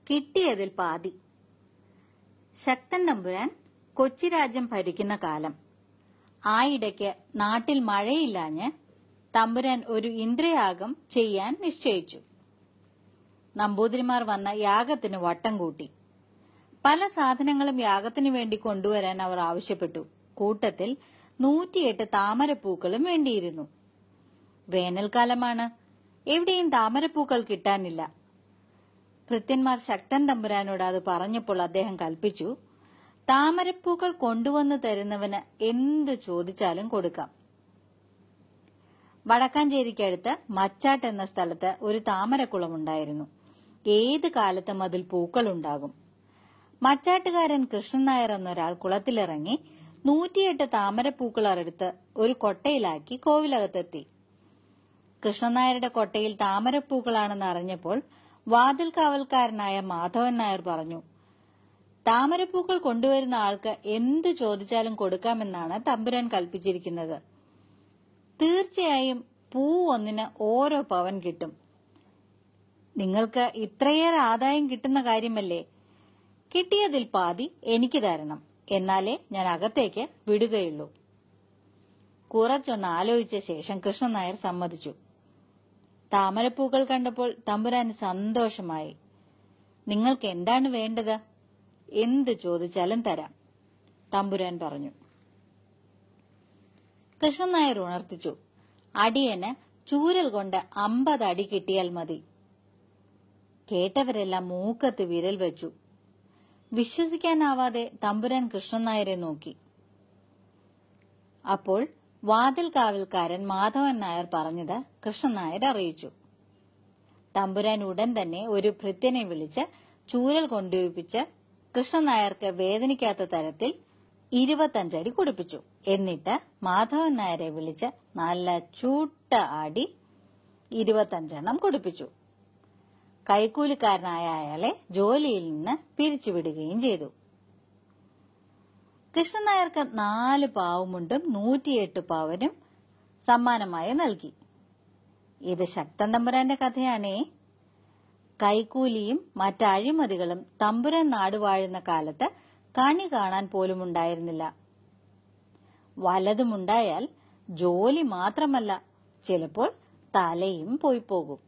കിട്ടിയതിൽ പാതി ശക്തൻ തമ്പുരാൻ കൊച്ചി രാജ്യം ഭരിക്കുന്ന കാലം ആയിടയ്ക്ക് നാട്ടിൽ മഴയില്ലാഞ്ഞ് തമ്പുരാൻ ഒരു ഇന്ദ്രയാഗം ചെയ്യാൻ നിശ്ചയിച്ചു നമ്പൂതിരിമാർ വന്ന യാഗത്തിന് വട്ടം കൂട്ടി പല സാധനങ്ങളും യാഗത്തിനു വേണ്ടി കൊണ്ടുവരാൻ അവർ ആവശ്യപ്പെട്ടു കൂട്ടത്തിൽ നൂറ്റിയെട്ട് താമരപ്പൂക്കളും വേണ്ടിയിരുന്നു വേനൽക്കാലമാണ് എവിടെയും താമരപ്പൂക്കൾ കിട്ടാനില്ല ഭൃത്യന്മാർ ശക്തൻ തമ്പുരാനോട് അത് പറഞ്ഞപ്പോൾ അദ്ദേഹം കൽപ്പിച്ചു താമരപ്പൂക്കൾ കൊണ്ടുവന്ന് തരുന്നവന് എന്ത് ചോദിച്ചാലും കൊടുക്കാം വടക്കാഞ്ചേരിക്കടുത്ത് മച്ചാട്ട് എന്ന സ്ഥലത്ത് ഒരു താമരക്കുളം ഉണ്ടായിരുന്നു ഏത് കാലത്തും അതിൽ പൂക്കളുണ്ടാകും മച്ചാട്ടുകാരൻ കൃഷ്ണൻ നായർ എന്നൊരാൾ കുളത്തിലിറങ്ങി നൂറ്റിയെട്ട് താമരപ്പൂക്കളെടുത്ത് ഒരു കൊട്ടയിലാക്കി കോവിലകത്തെത്തി കൃഷ്ണനായരുടെ കൊട്ടയിൽ താമരപ്പൂക്കളാണെന്ന് അറിഞ്ഞപ്പോൾ വാതിൽ കാവൽക്കാരനായ മാധവൻ നായർ പറഞ്ഞു താമരപ്പൂക്കൾ കൊണ്ടുവരുന്ന ആൾക്ക് എന്ത് ചോദിച്ചാലും കൊടുക്കാമെന്നാണ് തമ്പുരാൻ കൽപ്പിച്ചിരിക്കുന്നത് തീർച്ചയായും പൂ ഒന്നിന് ഓരോ പവൻ കിട്ടും നിങ്ങൾക്ക് ഇത്രയേറെ ആദായം കിട്ടുന്ന കാര്യമല്ലേ കിട്ടിയതിൽ പാതി എനിക്ക് തരണം എന്നാലേ ഞാൻ അകത്തേക്ക് വിടുകയുള്ളൂ കുറച്ചൊന്ന് ആലോചിച്ച ശേഷം കൃഷ്ണൻ നായർ സമ്മതിച്ചു താമരപ്പൂക്കൾ കണ്ടപ്പോൾ തമ്പുരാന് സന്തോഷമായി നിങ്ങൾക്ക് എന്താണ് വേണ്ടത് എന്ത് ചോദിച്ചാലും തരാം തമ്പുരാൻ പറഞ്ഞു കൃഷ്ണൻ നായർ ഉണർത്തിച്ചു അടിയന് ചൂരൽ കൊണ്ട് അമ്പത് അടി കിട്ടിയാൽ മതി കേട്ടവരെല്ലാം മൂക്കത്ത് വിരൽ വെച്ചു വിശ്വസിക്കാനാവാതെ തമ്പുരാൻ കൃഷ്ണൻ നായരെ നോക്കി അപ്പോൾ വാതിൽ കാവൽക്കാരൻ മാധവൻ നായർ പറഞ്ഞത് കൃഷ്ണൻ നായർ അറിയിച്ചു തമ്പുരാൻ ഉടൻ തന്നെ ഒരു ഭൃത്യനെ വിളിച്ച് ചൂരൽ കൊണ്ടുവപ്പിച്ച് കൃഷ്ണൻ നായർക്ക് വേദനിക്കാത്ത തരത്തിൽ ഇരുപത്തഞ്ചടി കുടിപ്പിച്ചു എന്നിട്ട് മാധവൻ നായരെ വിളിച്ച് നല്ല ചൂട്ട അടി ഇരുപത്തഞ്ചെണ്ണം കുടിപ്പിച്ചു കൈക്കൂലിക്കാരനായ അയാളെ ജോലിയിൽ നിന്ന് പിരിച്ചുവിടുകയും ചെയ്തു കൃഷ്ണൻ നായർക്ക് നാല് പാവുമുണ്ടും നൂറ്റിയെട്ട് പാവനും സമ്മാനമായി നൽകി ഇത് ശക്തൻ തമ്പുരാന്റെ കഥയാണേ കൈക്കൂലിയും മറ്റ് അഴിമതികളും തമ്പുരാൻ നാടുവാഴുന്ന കാലത്ത് കണി കാണാൻ പോലും ഉണ്ടായിരുന്നില്ല വലതുമുണ്ടായാൽ ജോലി മാത്രമല്ല ചിലപ്പോൾ തലയും പോയി പോകും